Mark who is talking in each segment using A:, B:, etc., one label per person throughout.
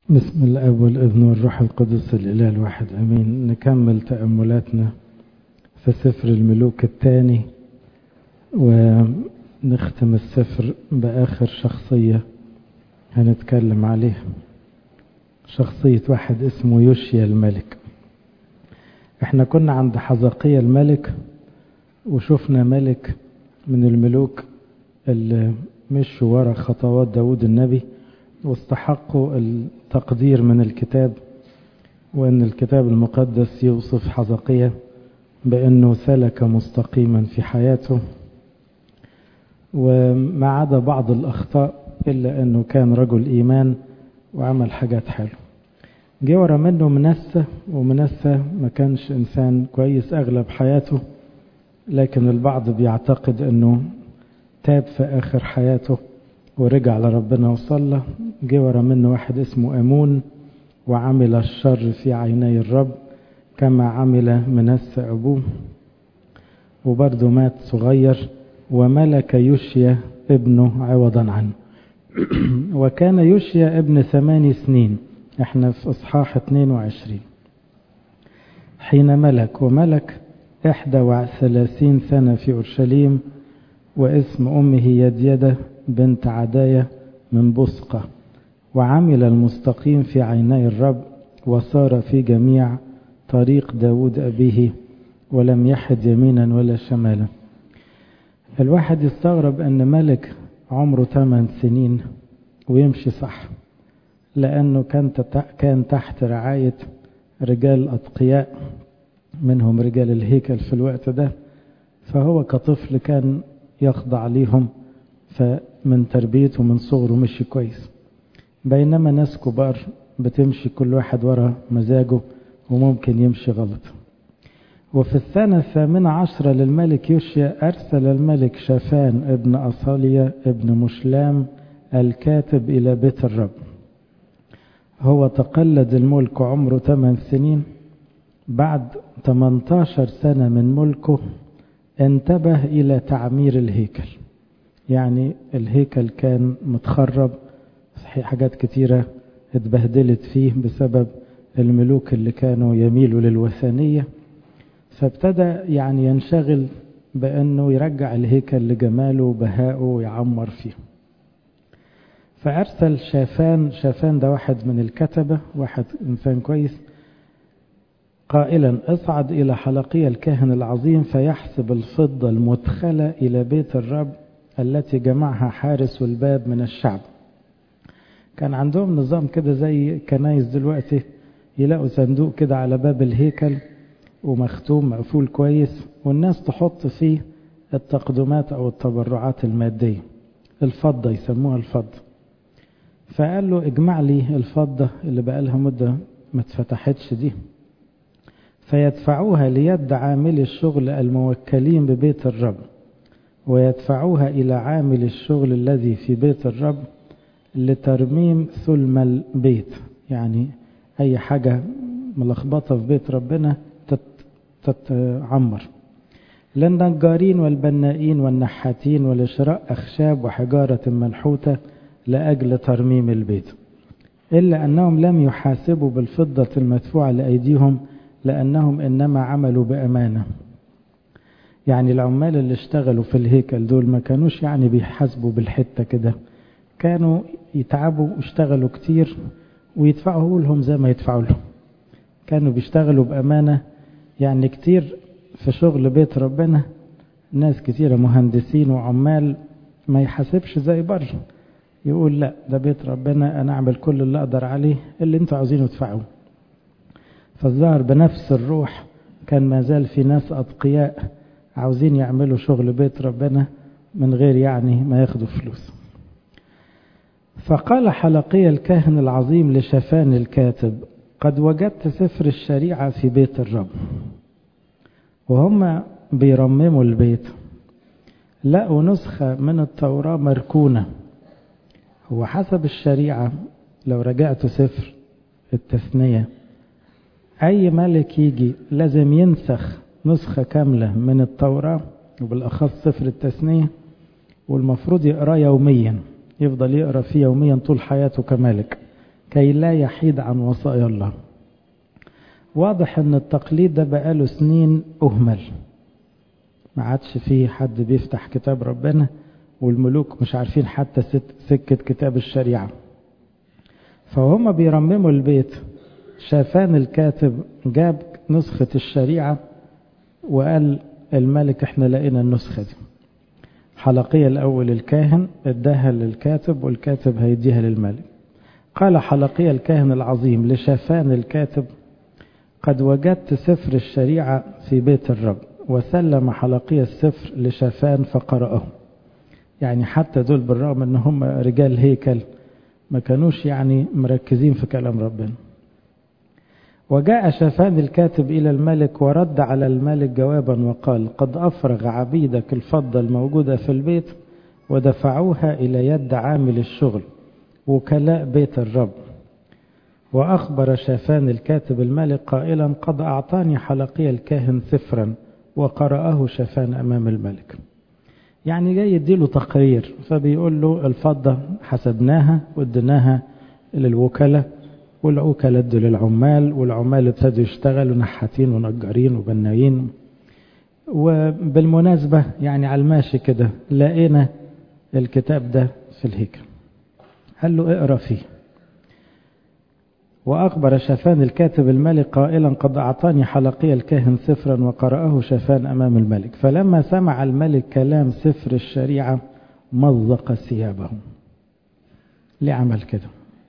A: بسم الاب والابن والروح القدس الاله الواحد امين نكمل تاملاتنا في سفر الملوك الثاني ونختم السفر باخر شخصيه هنتكلم عليها شخصيه واحد اسمه يوشيا الملك احنا كنا عند حزقية الملك وشفنا ملك من الملوك اللي مشوا ورا خطوات داود النبي واستحقوا التقدير من الكتاب وأن الكتاب المقدس يوصف حزقية بأنه سلك مستقيما في حياته وما عدا بعض الأخطاء إلا أنه كان رجل إيمان وعمل حاجات حلوة جه ورا منه منسى ومنسى ما كانش إنسان كويس أغلب حياته لكن البعض بيعتقد أنه تاب في آخر حياته ورجع لربنا وصلى جه ورا منه واحد اسمه أمون وعمل الشر في عيني الرب كما عمل منسى أبوه وبرضه مات صغير وملك يوشيا ابنه عوضا عنه وكان يوشيا ابن ثماني سنين احنا في اصحاح 22 حين ملك وملك احدى وثلاثين سنة في اورشليم واسم امه يديدة بنت عداية من بصقة وعمل المستقيم في عيني الرب وصار في جميع طريق داود أبيه ولم يحد يمينا ولا شمالا الواحد يستغرب أن ملك عمره 8 سنين ويمشي صح لأنه كان كان تحت رعاية رجال أتقياء منهم رجال الهيكل في الوقت ده فهو كطفل كان يخضع ليهم فمن تربيته من صغره مشي كويس بينما ناس كبار بتمشي كل واحد ورا مزاجه وممكن يمشي غلط وفي السنة الثامنة عشرة للملك يوشيا أرسل الملك شافان ابن أصاليا ابن مشلام الكاتب إلى بيت الرب هو تقلد الملك عمره 8 سنين بعد 18 سنة من ملكه انتبه إلى تعمير الهيكل يعني الهيكل كان متخرب حاجات كتيرة اتبهدلت فيه بسبب الملوك اللي كانوا يميلوا للوثنية فابتدى يعني ينشغل بأنه يرجع الهيكل لجماله وبهائه ويعمر فيه فأرسل شافان شافان ده واحد من الكتبة واحد إنسان كويس قائلا اصعد إلى حلقية الكاهن العظيم فيحسب الفضة المدخلة إلى بيت الرب التي جمعها حارس الباب من الشعب كان عندهم نظام كده زي كنايس دلوقتي يلاقوا صندوق كده على باب الهيكل ومختوم مقفول كويس والناس تحط فيه التقدمات أو التبرعات المادية الفضة يسموها الفضة فقال له اجمع لي الفضة اللي بقالها مدة ما اتفتحتش دي فيدفعوها ليد عاملي الشغل الموكلين ببيت الرب ويدفعوها إلى عامل الشغل الذي في بيت الرب لترميم ثلم البيت يعني أي حاجة ملخبطة في بيت ربنا تتعمر للنجارين والبنائين والنحاتين ولشراء أخشاب وحجارة منحوتة لأجل ترميم البيت إلا أنهم لم يحاسبوا بالفضة المدفوعة لأيديهم لأنهم إنما عملوا بأمانة يعني العمال اللي اشتغلوا في الهيكل دول ما كانوش يعني بيحاسبوا بالحتة كده كانوا يتعبوا واشتغلوا كتير ويدفعوا لهم زي ما يدفعوا لهم كانوا بيشتغلوا بأمانة يعني كتير في شغل بيت ربنا ناس كتيرة مهندسين وعمال ما يحاسبش زي بره يقول لا ده بيت ربنا أنا أعمل كل اللي أقدر عليه اللي أنتوا عاوزينه تدفعوه فالظاهر بنفس الروح كان ما زال في ناس أتقياء عاوزين يعملوا شغل بيت ربنا من غير يعني ما ياخدوا فلوس فقال حلقي الكاهن العظيم لشفان الكاتب قد وجدت سفر الشريعة في بيت الرب وهم بيرمموا البيت لقوا نسخة من التوراة مركونة هو حسب الشريعة لو رجعت سفر التثنية أي ملك يجي لازم ينسخ نسخة كاملة من التوراة وبالأخص سفر التثنية والمفروض يقرأ يوميا يفضل يقرأ فيه يوميا طول حياته كملك كي لا يحيد عن وصايا الله واضح ان التقليد ده بقاله سنين اهمل ما عادش فيه حد بيفتح كتاب ربنا والملوك مش عارفين حتى سكة كتاب الشريعة فهم بيرمموا البيت شافان الكاتب جاب نسخة الشريعة وقال الملك احنا لقينا النسخة دي حلقية الأول الكاهن اداها للكاتب والكاتب هيديها للملك قال حلقية الكاهن العظيم لشافان الكاتب قد وجدت سفر الشريعة في بيت الرب وسلم حلقية السفر لشافان فقرأه يعني حتى دول بالرغم ان هم رجال هيكل ما كانوش يعني مركزين في كلام ربنا وجاء شافان الكاتب إلى الملك ورد على الملك جوابا وقال قد أفرغ عبيدك الفضة الموجودة في البيت ودفعوها إلى يد عامل الشغل وكلاء بيت الرب وأخبر شافان الكاتب الملك قائلا قد أعطاني حلقي الكاهن سفرا وقرأه شافان أمام الملك يعني جاي يديله تقرير فبيقول له الفضة حسبناها واديناها للوكلاء والعوكلاء ادوا للعمال والعمال ابتدوا يشتغلوا نحاتين ونجارين وبنايين وبالمناسبة يعني على الماشي كده لقينا الكتاب ده في الهيكل قال له اقرا فيه وأخبر شافان الكاتب الملك قائلا قد أعطاني حلقي الكاهن سفرا وقرأه شافان أمام الملك فلما سمع الملك كلام سفر الشريعة مزق ثيابه ليه عمل كده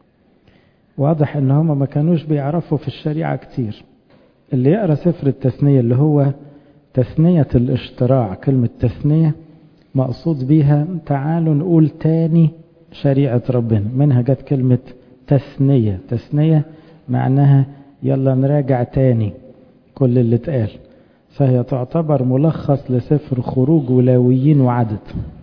A: واضح ان هم ما كانوش بيعرفوا في الشريعة كتير اللي يقرأ سفر التثنية اللي هو تثنية الاشتراع كلمة تثنية مقصود بيها تعالوا نقول تاني شريعة ربنا منها جت كلمة تثنية تثنية معناها يلا نراجع تاني كل اللي اتقال فهي تعتبر ملخص لسفر خروج ولاويين وعدد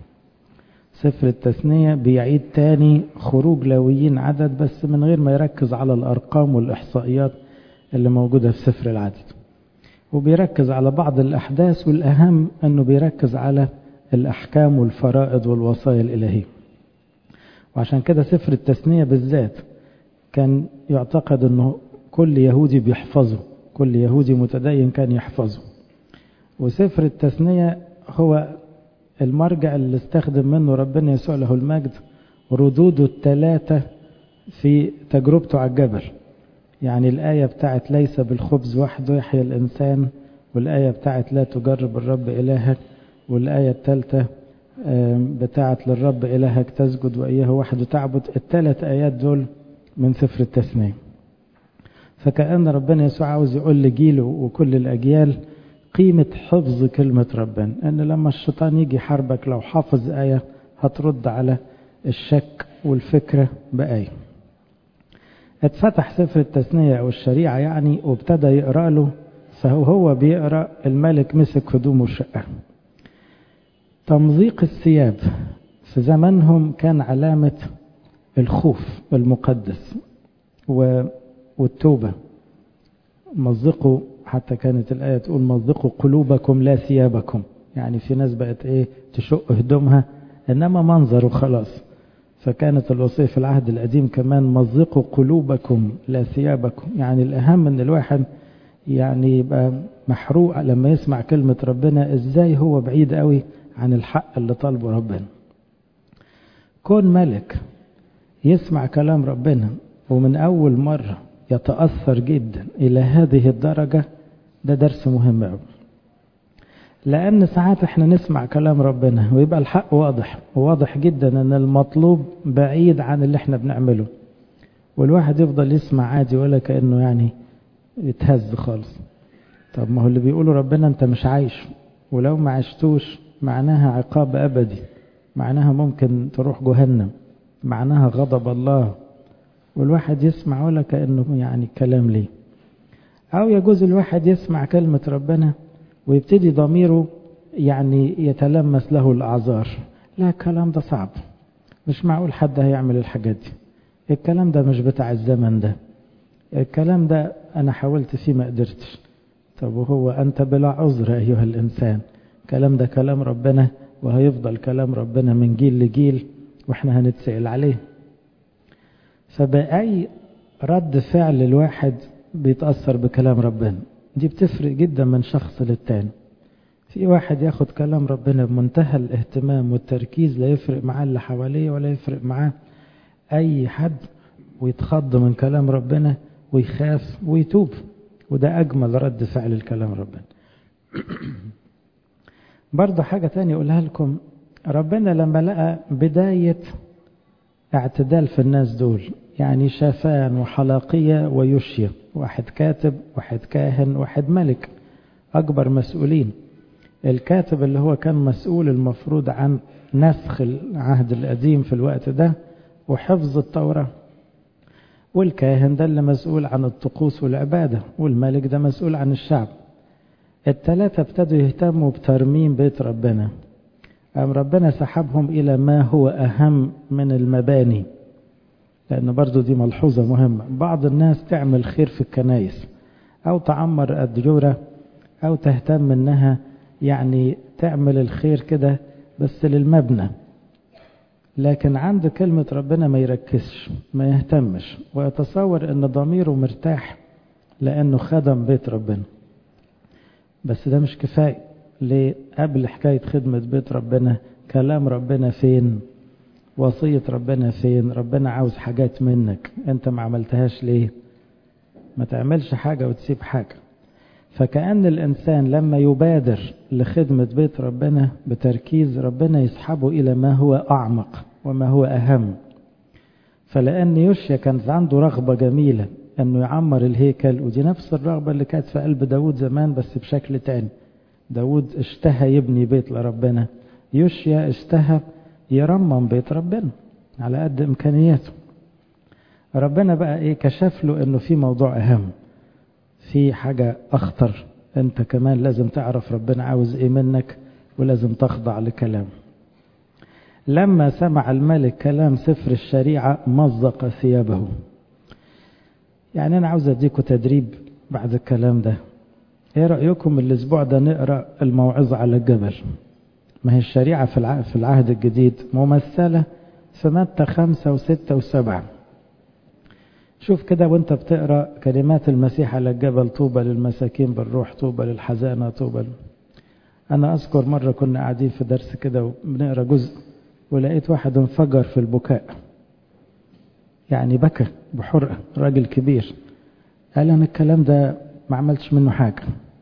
A: سفر التثنية بيعيد تاني خروج لاويين عدد بس من غير ما يركز على الأرقام والإحصائيات اللي موجودة في سفر العدد وبيركز على بعض الأحداث والأهم أنه بيركز على الأحكام والفرائض والوصايا الإلهية وعشان كده سفر التثنية بالذات كان يعتقد أنه كل يهودي بيحفظه كل يهودي متدين كان يحفظه وسفر التثنية هو المرجع اللي استخدم منه ربنا يسوع له المجد ردوده الثلاثة في تجربته على الجبل يعني الآية بتاعت ليس بالخبز وحده يحيى الإنسان والآية بتاعت لا تجرب الرب إلهك والآية الثالثة بتاعت للرب إلهك تسجد وإياه وحده تعبد الثلاث آيات دول من سفر التثنية فكأن ربنا يسوع عاوز يقول لجيله وكل الأجيال قيمة حفظ كلمة ربنا أن لما الشيطان يجي يحاربك لو حافظ آية هترد على الشك والفكرة بآية اتفتح سفر التثنية أو الشريعة يعني وابتدى يقرأ له فهو هو بيقرأ الملك مسك هدومه وشقه تمزيق الثياب في زمنهم كان علامة الخوف المقدس والتوبة مزقوا حتى كانت الآية تقول مزقوا قلوبكم لا ثيابكم يعني في ناس بقت ايه تشق هدومها انما منظر وخلاص فكانت الوصية في العهد القديم كمان مزقوا قلوبكم لا ثيابكم يعني الأهم ان الواحد يعني يبقى محروق لما يسمع كلمة ربنا ازاي هو بعيد قوي عن الحق اللي طالبه ربنا كون ملك يسمع كلام ربنا ومن أول مرة يتأثر جدا إلى هذه الدرجة ده درس مهم قوي لأن ساعات احنا نسمع كلام ربنا ويبقى الحق واضح وواضح جدا أن المطلوب بعيد عن اللي احنا بنعمله والواحد يفضل يسمع عادي ولا كأنه يعني يتهز خالص طب ما هو اللي بيقوله ربنا انت مش عايش ولو ما عشتوش معناها عقاب أبدي معناها ممكن تروح جهنم معناها غضب الله والواحد يسمع ولا كأنه يعني كلام ليه أو يجوز الواحد يسمع كلمة ربنا ويبتدي ضميره يعني يتلمس له الأعذار لا الكلام ده صعب مش معقول حد هيعمل الحاجات دي الكلام ده مش بتاع الزمن ده الكلام ده أنا حاولت فيه ما قدرتش طب وهو أنت بلا عذر أيها الإنسان الكلام ده كلام ربنا وهيفضل كلام ربنا من جيل لجيل واحنا هنتسأل عليه فبأي رد فعل الواحد بيتأثر بكلام ربنا دي بتفرق جدا من شخص للتاني في واحد ياخد كلام ربنا بمنتهى الاهتمام والتركيز لا يفرق معاه اللي حواليه ولا يفرق معاه أي حد ويتخض من كلام ربنا ويخاف ويتوب وده أجمل رد فعل الكلام ربنا برضه حاجة تانية أقولها لكم ربنا لما لقى بداية اعتدال في الناس دول يعني شافان وحلاقية ويشيا واحد كاتب واحد كاهن واحد ملك أكبر مسؤولين الكاتب اللي هو كان مسؤول المفروض عن نسخ العهد القديم في الوقت ده وحفظ التوراة والكاهن ده اللي مسؤول عن الطقوس والعبادة والملك ده مسؤول عن الشعب الثلاثة ابتدوا يهتموا بترميم بيت ربنا أم ربنا سحبهم إلى ما هو أهم من المباني لأن برضو دي ملحوظة مهمة بعض الناس تعمل خير في الكنايس أو تعمر أدجورة أو تهتم إنها يعني تعمل الخير كده بس للمبنى لكن عند كلمة ربنا ما يركزش ما يهتمش ويتصور ان ضميره مرتاح لانه خدم بيت ربنا بس ده مش كفاية ليه قبل حكاية خدمة بيت ربنا كلام ربنا فين وصية ربنا فين ربنا عاوز حاجات منك انت ما عملتهاش ليه ما تعملش حاجة وتسيب حاجة فكأن الإنسان لما يبادر لخدمة بيت ربنا بتركيز ربنا يسحبه إلى ما هو أعمق وما هو أهم فلأن يوشيا كانت عنده رغبة جميلة أنه يعمر الهيكل ودي نفس الرغبة اللي كانت في قلب داود زمان بس بشكل تاني داود اشتهى يبني بيت لربنا يوشيا اشتهى يرمم بيت ربنا على قد إمكانياته ربنا بقى إيه كشف له أنه في موضوع أهم في حاجة أخطر أنت كمان لازم تعرف ربنا عاوز إيه منك ولازم تخضع لكلامه لما سمع الملك كلام سفر الشريعة مزق ثيابه يعني أنا عاوز أديكم تدريب بعد الكلام ده إيه رأيكم الأسبوع ده نقرأ الموعظة على الجبل ما هي الشريعة في العهد الجديد ممثلة في متى خمسة وستة وسبعة شوف كده وانت بتقرا كلمات المسيح على الجبل طوبى للمساكين بالروح طوبى للحزانة طوبى انا اذكر مره كنا قاعدين في درس كده وبنقرا جزء ولقيت واحد انفجر في البكاء يعني بكى بحرقه راجل كبير قال انا الكلام ده ما عملتش منه حاجه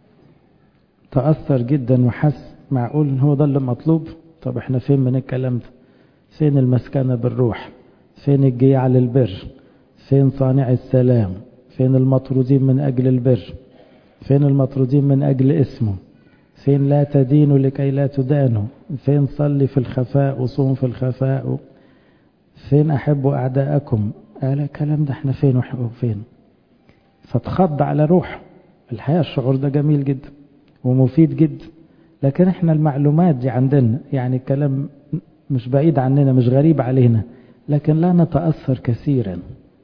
A: تاثر جدا وحس معقول ان هو ده اللي مطلوب طب احنا فين من الكلام ده فين المسكنه بالروح فين الجياع للبر فين صانع السلام فين المطرودين من أجل البر فين المطرودين من أجل اسمه فين لا تدينوا لكي لا تدانوا فين صلي في الخفاء وصوم في الخفاء فين أحبوا أعداءكم قال الكلام ده احنا فين وفين فتخض على روح الحقيقة الشعور ده جميل جدا ومفيد جدا لكن احنا المعلومات دي عندنا يعني الكلام مش بعيد عننا مش غريب علينا لكن لا نتأثر كثيرا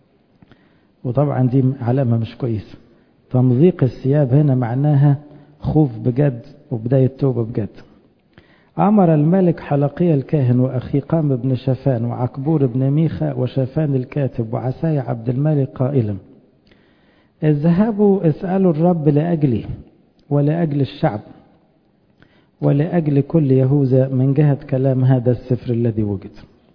A: وطبعا دي علامة مش كويسة تمضيق الثياب هنا معناها خوف بجد وبداية توبة بجد أمر الملك حلقي الكاهن وأخي قام بن شفان وعكبور بن ميخا وشفان الكاتب وعساي عبد الملك قائلا اذهبوا اسألوا الرب لأجلي ولأجل الشعب ولأجل كل يهوذا من جهة كلام هذا السفر الذي وجد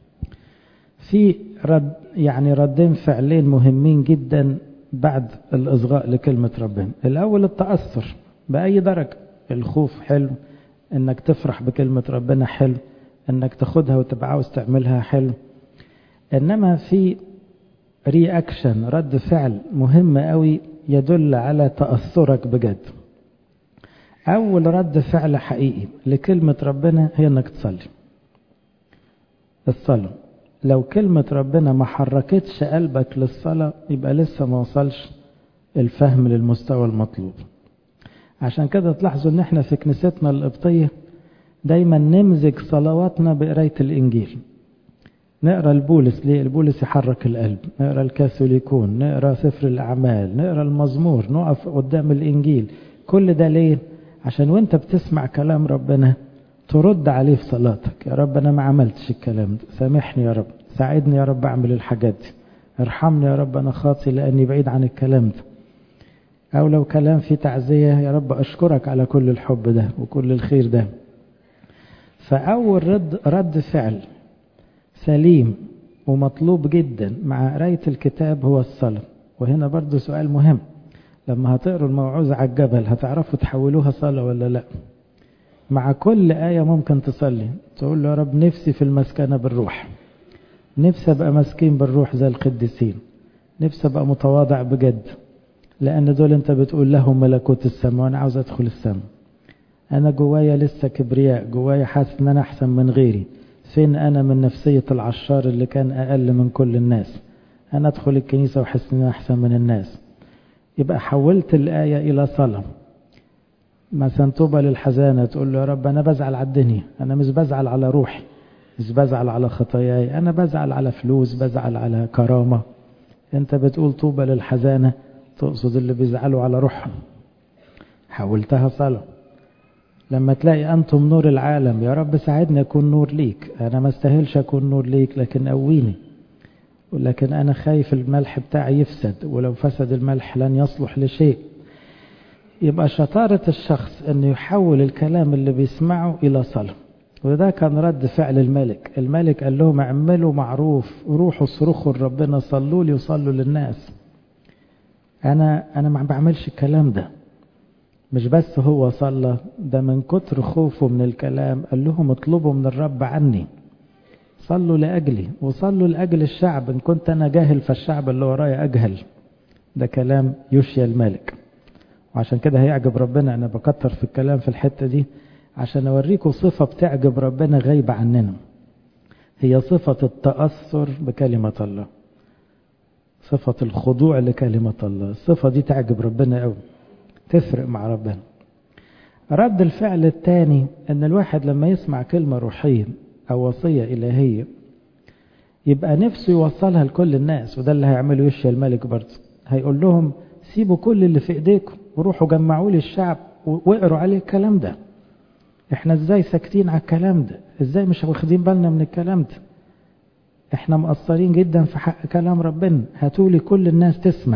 A: في رد يعني ردين فعلين مهمين جدا بعد الإصغاء لكلمة ربنا الأول التأثر بأي درجة الخوف حلو انك تفرح بكلمة ربنا حلو انك تاخدها وتبقى عاوز تعملها حلو انما في رياكشن رد فعل مهم قوي يدل على تأثرك بجد اول رد فعل حقيقي لكلمة ربنا هي انك تصلي الصلاة لو كلمة ربنا ما حركتش قلبك للصلاة يبقى لسه ما وصلش الفهم للمستوى المطلوب عشان كده تلاحظوا ان احنا في كنيستنا القبطية دايما نمزج صلواتنا بقراية الانجيل نقرا البولس ليه البولس يحرك القلب نقرا الكاثوليكون نقرا سفر الاعمال نقرا المزمور نقف قدام الانجيل كل ده ليه عشان وانت بتسمع كلام ربنا ترد عليه في صلاتك يا رب انا ما عملتش الكلام ده سامحني يا رب ساعدني يا رب اعمل الحاجات دي ارحمني يا رب أنا خاطي لأني بعيد عن الكلام ده أو لو كلام فيه تعزية يا رب أشكرك على كل الحب ده وكل الخير ده فأول رد, رد فعل سليم ومطلوب جدا مع قراية الكتاب هو الصلاة وهنا برضو سؤال مهم لما هتقروا الموعوظة على الجبل هتعرفوا تحولوها صلاة ولا لا مع كل آية ممكن تصلي تقول له يا رب نفسي في المسكنة بالروح نفسي أبقى مسكين بالروح زي القديسين نفسي أبقى متواضع بجد لأن دول أنت بتقول لهم ملكوت السماء وأنا عاوز أدخل السماء أنا جوايا لسه كبرياء جوايا حاسس إن أنا أحسن من غيري فين أنا من نفسية العشار اللي كان أقل من كل الناس أنا أدخل الكنيسة وأحس إن أنا أحسن من الناس يبقى حولت الآية إلى صلاة مثلا طوبى للحزانة تقول له يا رب أنا بزعل على الدنيا أنا مش بزعل على روحي مش بزعل على خطاياي أنا بزعل على فلوس بزعل على كرامة أنت بتقول طوبى للحزانة تقصد اللي بيزعلوا على روحهم حولتها صلاة لما تلاقي أنتم نور العالم يا رب ساعدني أكون نور ليك أنا ما استاهلش أكون نور ليك لكن قويني ولكن أنا خايف الملح بتاعي يفسد ولو فسد الملح لن يصلح لشيء يبقى شطارة الشخص أنه يحول الكلام اللي بيسمعه إلى صلاة وده كان رد فعل الملك الملك قال لهم اعملوا معروف روحوا صرخوا لربنا صلوا لي وصلوا للناس أنا أنا ما بعملش الكلام ده مش بس هو صلى ده من كتر خوفه من الكلام قال لهم اطلبوا من الرب عني صلوا لأجلي وصلوا لأجل الشعب إن كنت أنا جاهل فالشعب اللي ورايا أجهل ده كلام يشيا الملك وعشان كده هيعجب ربنا أنا بكتر في الكلام في الحتة دي عشان أوريكم صفة بتعجب ربنا غايبة عننا هي صفة التأثر بكلمة الله صفة الخضوع لكلمة الله الصفة دي تعجب ربنا قوي تفرق مع ربنا رد الفعل الثاني ان الواحد لما يسمع كلمة روحية او وصية الهية يبقى نفسه يوصلها لكل الناس وده اللي هيعمله يشيا الملك برضه هيقول لهم سيبوا كل اللي في ايديكم وروحوا جمعوا لي الشعب واقروا عليه الكلام ده احنا ازاي ساكتين على الكلام ده ازاي مش واخدين بالنا من الكلام ده احنا مقصرين جدا في حق كلام ربنا هاتولي كل الناس تسمع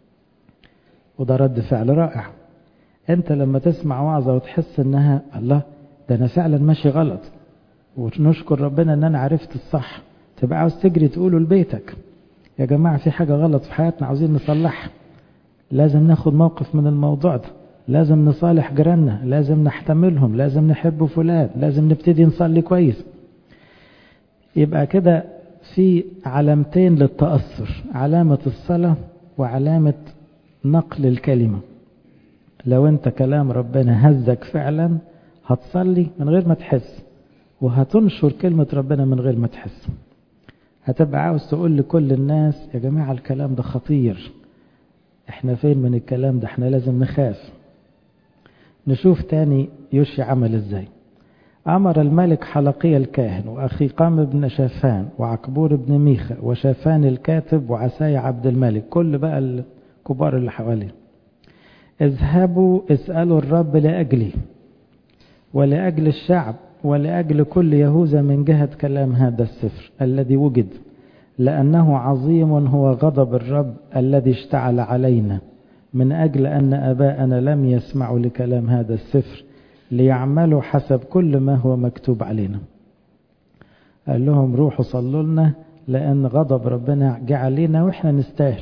A: وده رد فعل رائع انت لما تسمع وعظة وتحس انها الله ده انا فعلا ماشي غلط ونشكر ربنا ان انا عرفت الصح تبقى عاوز تجري تقوله لبيتك يا جماعة في حاجة غلط في حياتنا عاوزين نصلحها لازم ناخد موقف من الموضوع ده لازم نصالح جيراننا لازم نحتملهم لازم نحب فلان لازم نبتدي نصلي كويس يبقى كده في علامتين للتأثر علامة الصلاة وعلامة نقل الكلمة لو انت كلام ربنا هزك فعلا هتصلي من غير ما تحس وهتنشر كلمة ربنا من غير ما تحس هتبقى عاوز تقول لكل الناس يا جماعة الكلام ده خطير احنا فين من الكلام ده احنا لازم نخاف نشوف تاني يوشي عمل ازاي أمر الملك حلقي الكاهن وأخي قام بن شافان وعكبور بن ميخا وشافان الكاتب وعساي عبد الملك كل بقى الكبار اللي حواليه اذهبوا اسألوا الرب لأجلي ولأجل الشعب ولأجل كل يهوذا من جهة كلام هذا السفر الذي وجد لأنه عظيم هو غضب الرب الذي اشتعل علينا من أجل أن أباءنا لم يسمعوا لكلام هذا السفر ليعملوا حسب كل ما هو مكتوب علينا قال لهم روحوا صلوا لنا لأن غضب ربنا جه علينا وإحنا نستاهل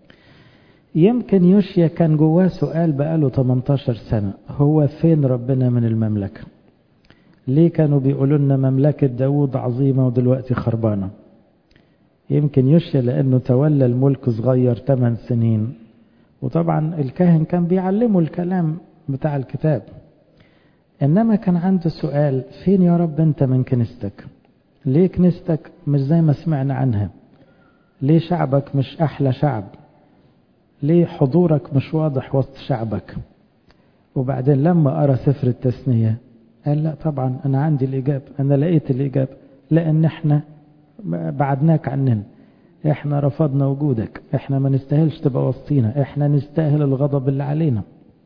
A: يمكن يوشيا كان جواه سؤال بقاله 18 سنة هو فين ربنا من المملكة ليه كانوا بيقولوا لنا مملكة داود عظيمة ودلوقتي خربانة يمكن يوشيا لأنه تولى الملك صغير 8 سنين وطبعا الكاهن كان بيعلمه الكلام بتاع الكتاب إنما كان عنده سؤال فين يا رب أنت من كنيستك ليه كنيستك مش زي ما سمعنا عنها ليه شعبك مش أحلى شعب ليه حضورك مش واضح وسط شعبك وبعدين لما أرى سفر التثنية قال لا طبعا أنا عندي الإجابة أنا لقيت الإجابة لأن إحنا بعدناك عننا إحنا رفضنا وجودك إحنا ما نستاهلش تبقى وسطينا إحنا نستاهل الغضب اللي علينا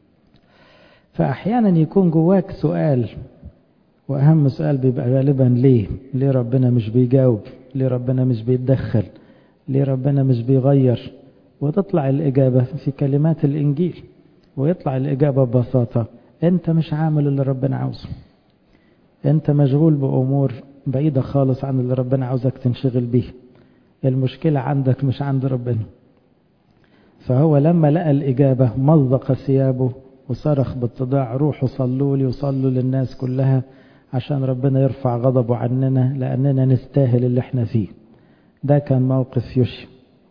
A: فأحيانا يكون جواك سؤال وأهم سؤال بيبقى غالبا ليه ليه ربنا مش بيجاوب ليه ربنا مش بيتدخل ليه ربنا مش بيغير وتطلع الإجابة في كلمات الإنجيل ويطلع الإجابة ببساطة أنت مش عامل اللي ربنا عاوزه أنت مشغول بأمور بعيدة خالص عن اللي ربنا عاوزك تنشغل بيه المشكلة عندك مش عند ربنا فهو لما لقى الإجابة مزق ثيابه وصرخ باتضاع روحوا صلوا لي وصلوا للناس كلها عشان ربنا يرفع غضبه عننا لأننا نستاهل اللي احنا فيه ده كان موقف يوشي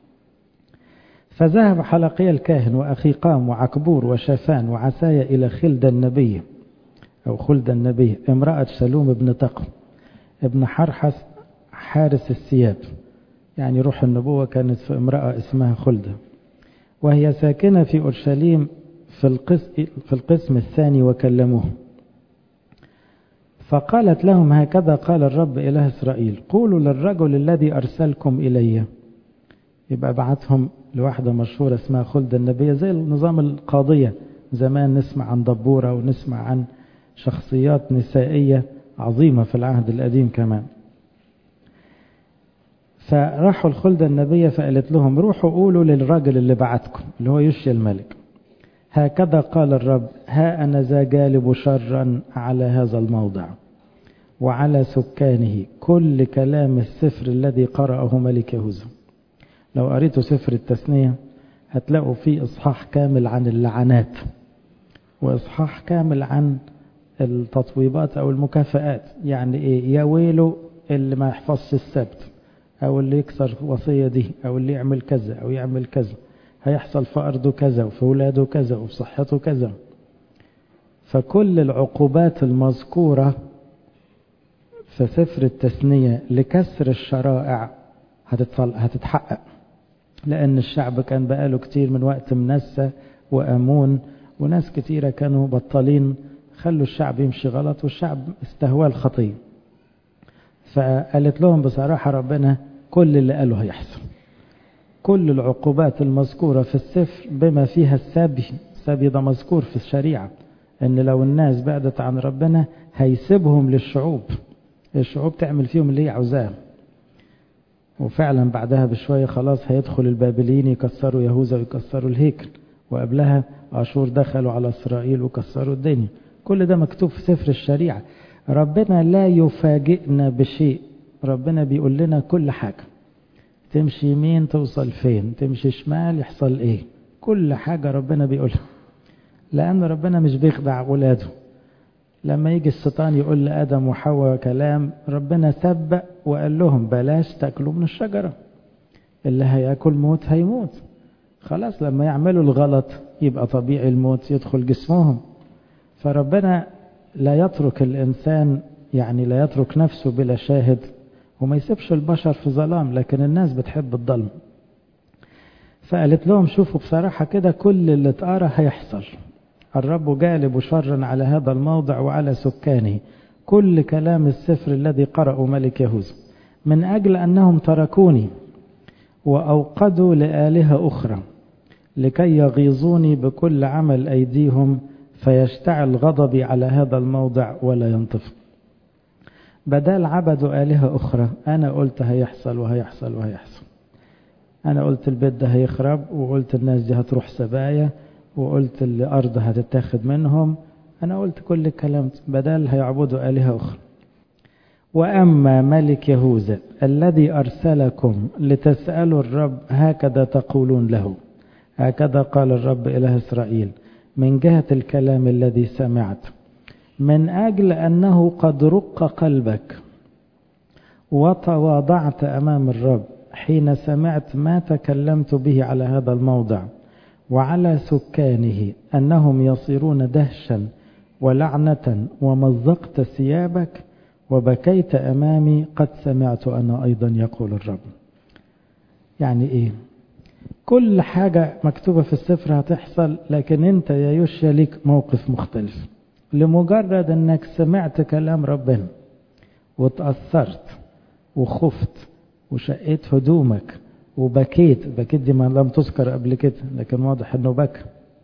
A: فذهب حلقي الكاهن وأخيقام وعكبور وشافان وعسايا إلى خلد النبي أو خلد النبي امرأة سلوم بن تقم ابن حرحس حارس الثياب يعني روح النبوة كانت في امرأة اسمها خلدة وهي ساكنة في أورشليم في القسم, في القسم الثاني وكلموه فقالت لهم هكذا قال الرب إله إسرائيل قولوا للرجل الذي أرسلكم إلي يبقى بعتهم لواحدة مشهورة اسمها خلد النبية زي النظام القاضية زمان نسمع عن دبورة ونسمع عن شخصيات نسائية عظيمة في العهد القديم كمان فراحوا الخلد النبية فقالت لهم روحوا قولوا للراجل اللي بعتكم اللي هو يشي الملك هكذا قال الرب ها أنا ذا جالب شرا على هذا الموضع وعلى سكانه كل كلام السفر الذي قرأه ملك يهوذا لو قريتوا سفر التثنية هتلاقوا فيه إصحاح كامل عن اللعنات وإصحاح كامل عن التطويبات أو المكافآت يعني إيه يا ويله اللي ما يحفظش السبت أو اللي يكسر وصية دي أو اللي يعمل كذا أو يعمل كذا هيحصل في أرضه كذا وفي ولاده كذا وفي صحته كذا فكل العقوبات المذكورة في سفر التثنية لكسر الشرائع هتتحقق لأن الشعب كان بقاله كتير من وقت منسى وأمون وناس كتيرة كانوا بطالين خلوا الشعب يمشي غلط والشعب استهوى الخطية فقالت لهم بصراحة ربنا كل اللي قاله هيحصل كل العقوبات المذكورة في السفر بما فيها السبي السبي ده مذكور في الشريعة ان لو الناس بعدت عن ربنا هيسيبهم للشعوب الشعوب تعمل فيهم اللي هي عاوزاه وفعلا بعدها بشوية خلاص هيدخل البابليين يكسروا يهوذا ويكسروا الهيكل وقبلها عاشور دخلوا على إسرائيل وكسروا الدنيا كل ده مكتوب في سفر الشريعة ربنا لا يفاجئنا بشيء ربنا بيقول لنا كل حاجة تمشي يمين توصل فين تمشي شمال يحصل ايه كل حاجة ربنا بيقولها لأن ربنا مش بيخدع ولاده لما يجي الشيطان يقول لآدم وحواء كلام ربنا سبق وقال لهم بلاش تاكلوا من الشجرة اللي هياكل موت هيموت خلاص لما يعملوا الغلط يبقى طبيعي الموت يدخل جسمهم فربنا لا يترك الإنسان يعني لا يترك نفسه بلا شاهد وما يسيبش البشر في ظلام لكن الناس بتحب الظلم فقالت لهم شوفوا بصراحة كده كل اللي اتقرا هيحصل الرب جالب شرا على هذا الموضع وعلى سكانه كل كلام السفر الذي قرأه ملك يهوذا من أجل أنهم تركوني وأوقدوا لآلهة أخرى لكي يغيظوني بكل عمل أيديهم فيشتعل غضبي على هذا الموضع ولا ينطفئ بدل عبدوا آلهة أخرى أنا قلت هيحصل وهيحصل وهيحصل أنا قلت البيت ده هيخرب وقلت الناس دي هتروح سبايا وقلت الأرض هتتاخد منهم أنا قلت كل الكلام بدل هيعبدوا آلهة أخرى وأما ملك يهوذا الذي أرسلكم لتسألوا الرب هكذا تقولون له هكذا قال الرب إله إسرائيل من جهة الكلام الذي سمعت من أجل أنه قد رق قلبك وتواضعت أمام الرب حين سمعت ما تكلمت به على هذا الموضع وعلى سكانه أنهم يصيرون دهشا ولعنة ومزقت ثيابك وبكيت أمامي قد سمعت أنا أيضا يقول الرب يعني إيه كل حاجة مكتوبة في السفر هتحصل لكن أنت يا يوشيا ليك موقف مختلف لمجرد أنك سمعت كلام ربنا وتأثرت وخفت وشقيت هدومك وبكيت بكيت دي ما لم تذكر قبل كده لكن واضح انه بكى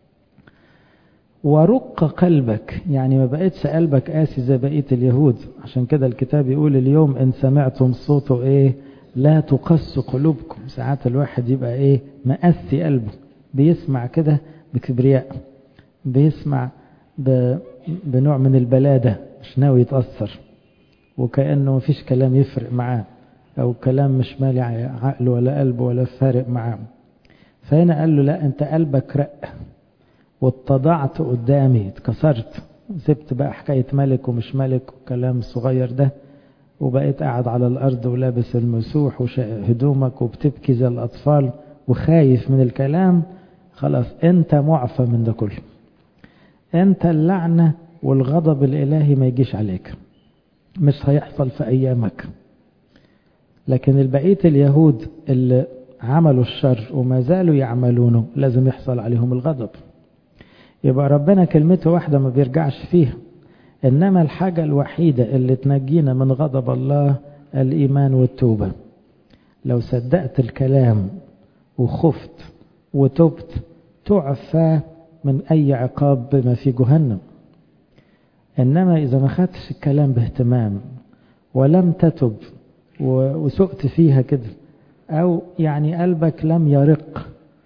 A: ورق قلبك يعني ما بقتش قلبك قاسي زي بقية اليهود عشان كده الكتاب يقول اليوم ان سمعتم صوته ايه لا تقص قلوبكم ساعات الواحد يبقى ايه مقسي قلبه بيسمع كده بكبرياء بيسمع ب... بنوع من البلادة مش ناوي يتأثر وكأنه مفيش كلام يفرق معاه أو كلام مش مالي عقله ولا قلبه ولا فارق معاه فهنا قال له لا أنت قلبك رق واتضعت قدامي اتكسرت سبت بقى حكاية ملك ومش ملك والكلام الصغير ده وبقيت قاعد على الأرض ولابس المسوح وهدومك وبتبكي زي الأطفال وخايف من الكلام خلاص أنت معفى من ده كله أنت اللعنة والغضب الإلهي ما يجيش عليك مش هيحصل في أيامك لكن البقية اليهود اللي عملوا الشر وما زالوا يعملونه لازم يحصل عليهم الغضب يبقى ربنا كلمته واحدة ما بيرجعش فيها إنما الحاجة الوحيدة اللي تنجينا من غضب الله الإيمان والتوبة لو صدقت الكلام وخفت وتبت تعفى من أي عقاب بما في جهنم إنما إذا ما خدتش الكلام باهتمام ولم تتب وسقت فيها كده أو يعني قلبك لم يرق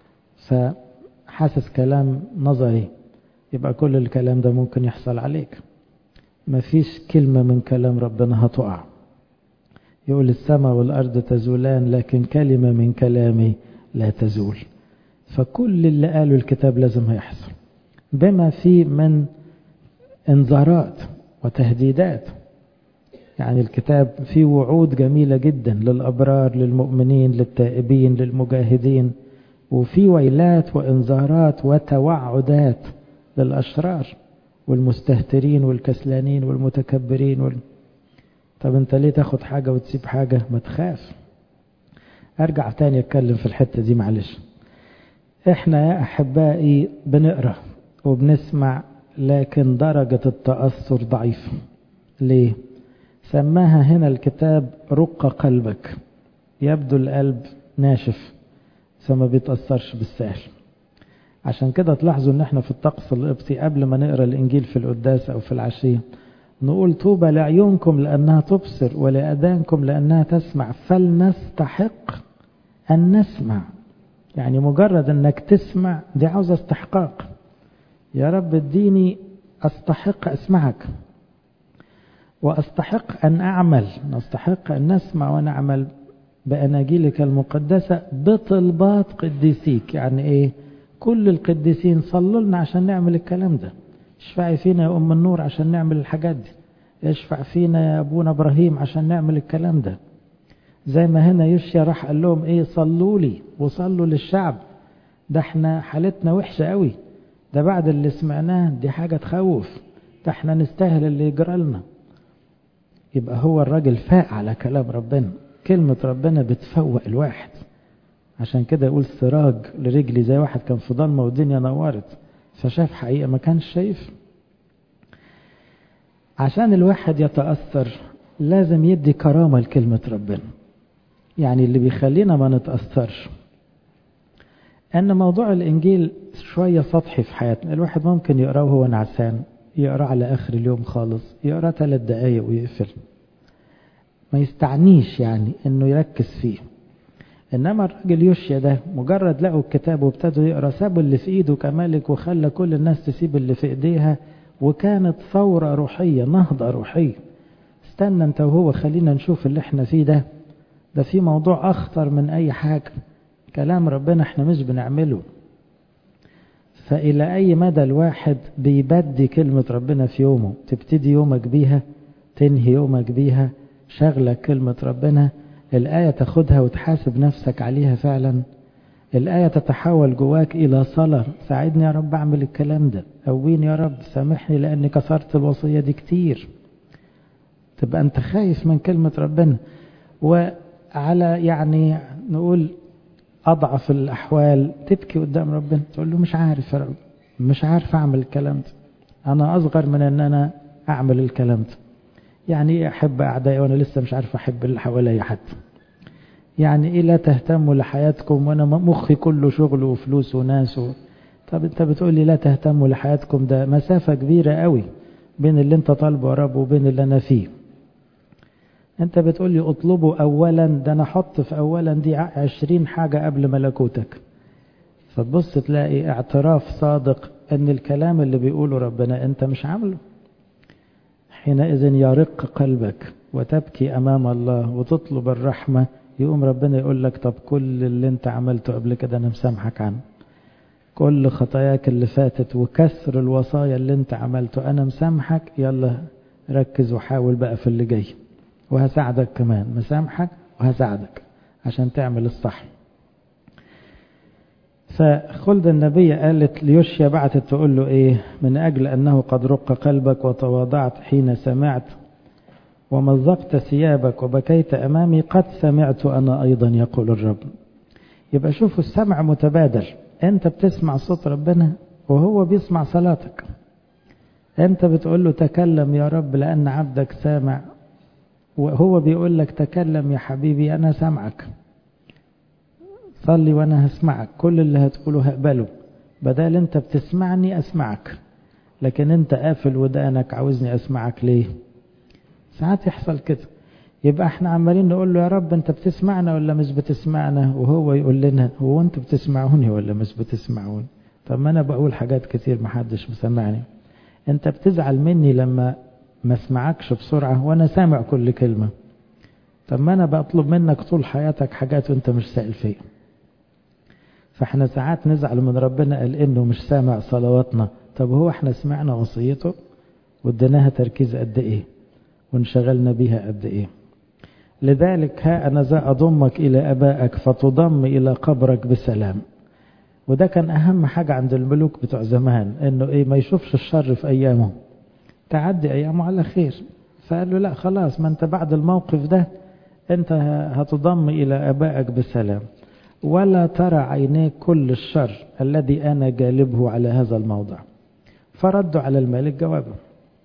A: فحاسس كلام نظري يبقى كل الكلام ده ممكن يحصل عليك مفيش كلمة من كلام ربنا هتقع يقول السماء والأرض تزولان لكن كلمة من كلامي لا تزول فكل اللي قاله الكتاب لازم هيحصل بما فيه من انذارات وتهديدات يعني الكتاب فيه وعود جميلة جدا للأبرار للمؤمنين للتائبين للمجاهدين وفي ويلات وإنذارات وتوعدات للأشرار والمستهترين والكسلانين والمتكبرين وال... طب انت ليه تاخد حاجة وتسيب حاجة ما تخاف ارجع تاني اتكلم في الحتة دي معلش احنا يا احبائي بنقرأ وبنسمع لكن درجة التأثر ضعيفة ليه سماها هنا الكتاب رق قلبك يبدو القلب ناشف فما بيتأثرش بالسهل عشان كده تلاحظوا ان احنا في الطقس القبطي قبل ما نقرا الانجيل في القداس او في العشيه نقول طوبى لعيونكم لانها تبصر ولاذانكم لانها تسمع فلنستحق ان نسمع يعني مجرد انك تسمع دي عاوزه استحقاق يا رب اديني استحق اسمعك واستحق ان اعمل نستحق ان نسمع ونعمل باناجيلك المقدسه بطلبات قديسيك يعني ايه كل القديسين صلوا لنا عشان نعمل الكلام ده اشفعي فينا يا أم النور عشان نعمل الحاجات دي اشفع فينا يا أبونا إبراهيم عشان نعمل الكلام ده زي ما هنا يوشيا راح قال لهم ايه صلوا لي وصلوا للشعب ده احنا حالتنا وحشة قوي ده بعد اللي سمعناه دي حاجة تخوف ده احنا نستاهل اللي يجرى لنا يبقى هو الراجل فاق على كلام ربنا كلمة ربنا بتفوق الواحد عشان كده يقول سراج لرجلي زي واحد كان في ضلمة والدنيا نورت فشاف حقيقة ما كانش شايف عشان الواحد يتأثر لازم يدي كرامة لكلمة ربنا يعني اللي بيخلينا ما نتأثرش أن موضوع الإنجيل شوية سطحي في حياتنا الواحد ممكن يقرأه وهو نعسان يقرأ على آخر اليوم خالص يقرأ ثلاث دقايق ويقفل ما يستعنيش يعني أنه يركز فيه إنما الراجل يوشيا ده مجرد لقوا الكتاب وابتدوا يقرأ سابوا اللي في إيده كملك وخلى كل الناس تسيب اللي في إيديها وكانت ثورة روحية نهضة روحية استنى انت وهو خلينا نشوف اللي احنا فيه ده ده في موضوع أخطر من أي حاجة كلام ربنا احنا مش بنعمله فإلى أي مدى الواحد بيبدي كلمة ربنا في يومه تبتدي يومك بيها تنهي يومك بيها شغلك كلمة ربنا الآية تاخدها وتحاسب نفسك عليها فعلا الآية تتحول جواك إلى صلاة ساعدني يا رب أعمل الكلام ده قويني يا رب سامحني لأني كسرت الوصية دي كتير تبقى أنت خايف من كلمة ربنا وعلى يعني نقول أضعف الأحوال تبكي قدام ربنا تقول له مش عارف يا رب مش عارف أعمل الكلام ده أنا أصغر من أن أنا أعمل الكلام ده يعني إيه أحب أعدائي وأنا لسه مش عارف أحب اللي حواليا حتى يعني إيه لا تهتموا لحياتكم وأنا مخي كله شغل وفلوس وناس و... طب أنت بتقول لي لا تهتموا لحياتكم ده مسافة كبيرة قوي بين اللي أنت طالبه يا رب وبين اللي أنا فيه انت بتقول لي اطلبوا اولا ده انا احط في اولا دي عشرين حاجة قبل ملكوتك فتبص تلاقي اعتراف صادق ان الكلام اللي بيقوله ربنا انت مش عامله حينئذ يرق قلبك وتبكي امام الله وتطلب الرحمة يقوم ربنا يقول لك طب كل اللي انت عملته قبل كده انا مسامحك عنه كل خطاياك اللي فاتت وكسر الوصايا اللي انت عملته انا مسامحك يلا ركز وحاول بقى في اللي جاي وهساعدك كمان مسامحك وهساعدك عشان تعمل الصح فخلد النبي قالت ليوشيا بعتت تقول له ايه من اجل انه قد رق قلبك وتواضعت حين سمعت ومزقت ثيابك وبكيت امامي قد سمعت انا ايضا يقول الرب يبقى شوفوا السمع متبادل انت بتسمع صوت ربنا وهو بيسمع صلاتك انت بتقول له تكلم يا رب لان عبدك سامع وهو بيقول لك تكلم يا حبيبي انا سامعك صلي وانا هسمعك كل اللي هتقوله هقبله بدل انت بتسمعني اسمعك لكن انت قافل ودانك عاوزني اسمعك ليه ساعات يحصل كده يبقى احنا عمالين نقول له يا رب انت بتسمعنا ولا مش بتسمعنا وهو يقول لنا هو انتوا بتسمعوني ولا مش بتسمعوني طب ما انا بقول حاجات كتير محدش مسمعني انت بتزعل مني لما ما اسمعكش بسرعة وانا سامع كل كلمة طب ما انا بطلب منك طول حياتك حاجات وانت مش سائل فيها فاحنا ساعات نزعل من ربنا قال انه مش سامع صلواتنا طب هو احنا سمعنا وصيته واديناها تركيز قد ايه وانشغلنا بيها قد ايه لذلك ها انا ذا اضمك الى ابائك فتضم الى قبرك بسلام وده كان اهم حاجة عند الملوك بتوع زمان انه ايه ما يشوفش الشر في ايامه تعدي ايامه على خير فقال له لا خلاص ما انت بعد الموقف ده انت هتضم الى ابائك بسلام ولا ترى عينيك كل الشر الذي انا جالبه على هذا الموضع فردوا على الملك جوابه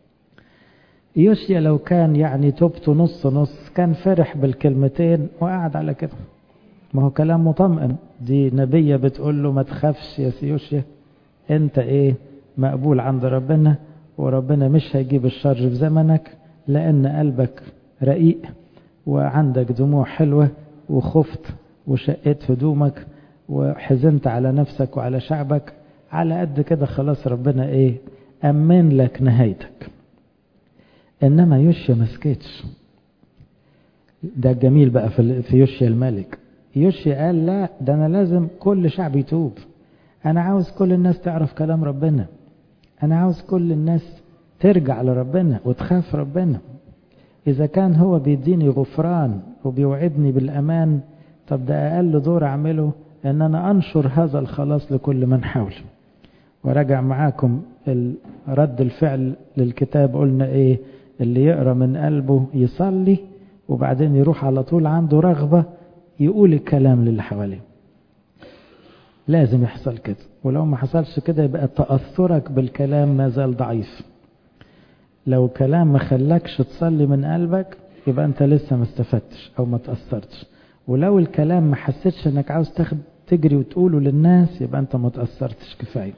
A: يوشيا لو كان يعني توبته نص نص كان فرح بالكلمتين وقعد على كده ما هو كلام مطمئن دي نبية بتقول له ما تخافش يا سيوشيا انت ايه مقبول عند ربنا وربنا مش هيجيب الشر في زمنك لان قلبك رقيق وعندك دموع حلوة وخفت وشقيت هدومك وحزنت على نفسك وعلى شعبك على قد كده خلاص ربنا ايه أمن لك نهايتك إنما يوشيا ما سكتش ده الجميل بقى في يوشيا الملك يوشيا قال لا ده أنا لازم كل شعب يتوب أنا عاوز كل الناس تعرف كلام ربنا أنا عاوز كل الناس ترجع لربنا وتخاف ربنا إذا كان هو بيديني غفران وبيوعدني بالأمان طب ده أقل دور أعمله أن أنا أنشر هذا الخلاص لكل من حولي وراجع معاكم رد الفعل للكتاب قلنا إيه اللي يقرأ من قلبه يصلي وبعدين يروح على طول عنده رغبة يقول الكلام للي حواليه لازم يحصل كده ولو ما حصلش كده يبقى تأثرك بالكلام ما زال ضعيف لو كلام ما خلاكش تصلي من قلبك يبقى انت لسه ما استفدتش او ما تأثرتش ولو الكلام ما حسيتش انك عاوز تاخد تجري وتقوله للناس يبقى انت ما تأثرتش كفاية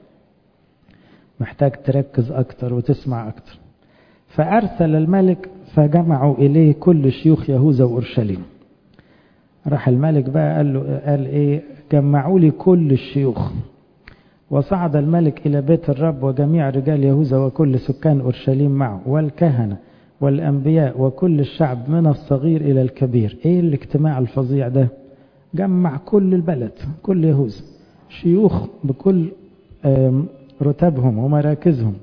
A: محتاج تركز اكتر وتسمع اكتر فارسل الملك فجمعوا اليه كل شيوخ يهوذا واورشليم راح الملك بقى قال له قال ايه جمعوا لي كل الشيوخ وصعد الملك الى بيت الرب وجميع رجال يهوذا وكل سكان اورشليم معه والكهنه والانبياء وكل الشعب من الصغير الى الكبير ايه الاجتماع الفظيع ده جمع كل البلد كل يهوذا شيوخ بكل رتبهم ومراكزهم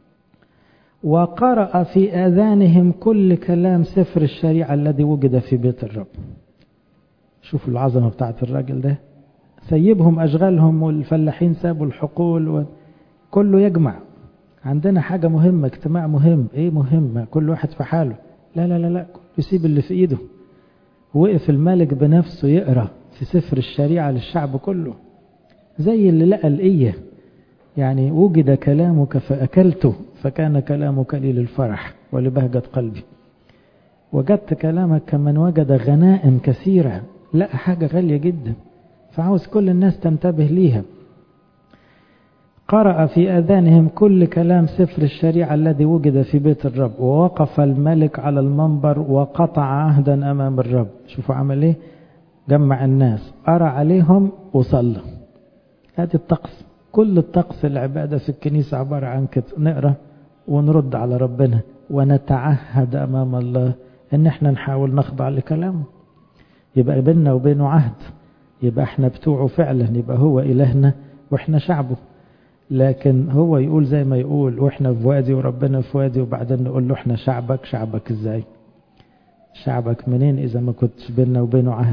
A: وقرأ في آذانهم كل كلام سفر الشريعة الذي وجد في بيت الرب شوفوا العظمة بتاعت الراجل ده سيبهم أشغالهم والفلاحين سابوا الحقول كله يجمع عندنا حاجة مهمة اجتماع مهم ايه مهمة كل واحد في حاله لا لا لا لا يسيب اللي في ايده وقف الملك بنفسه يقرأ في سفر الشريعة للشعب كله زي اللي لقى الإيه يعني وجد كلامك فأكلته فكان كلامك لي للفرح ولبهجة قلبي وجدت كلامك كمن وجد غنائم كثيرة لقى حاجة غالية جدا فعاوز كل الناس تنتبه ليها قرأ في أذانهم كل كلام سفر الشريعة الذي وجد في بيت الرب ووقف الملك على المنبر وقطع عهدا أمام الرب شوفوا عمل إيه جمع الناس قرأ عليهم وصلى هذه الطقس كل الطقس العبادة في الكنيسة عبارة عن كده نقرأ ونرد على ربنا ونتعهد أمام الله إن احنا نحاول نخضع لكلامه يبقى بيننا وبينه عهد يبقى احنا بتوعه فعلا يبقى هو إلهنا واحنا شعبه لكن هو يقول زي ما يقول واحنا في وادي وربنا في وادي وبعدين نقول له احنا شعبك شعبك ازاي شعبك منين اذا ما كنتش بيننا وبينه عهد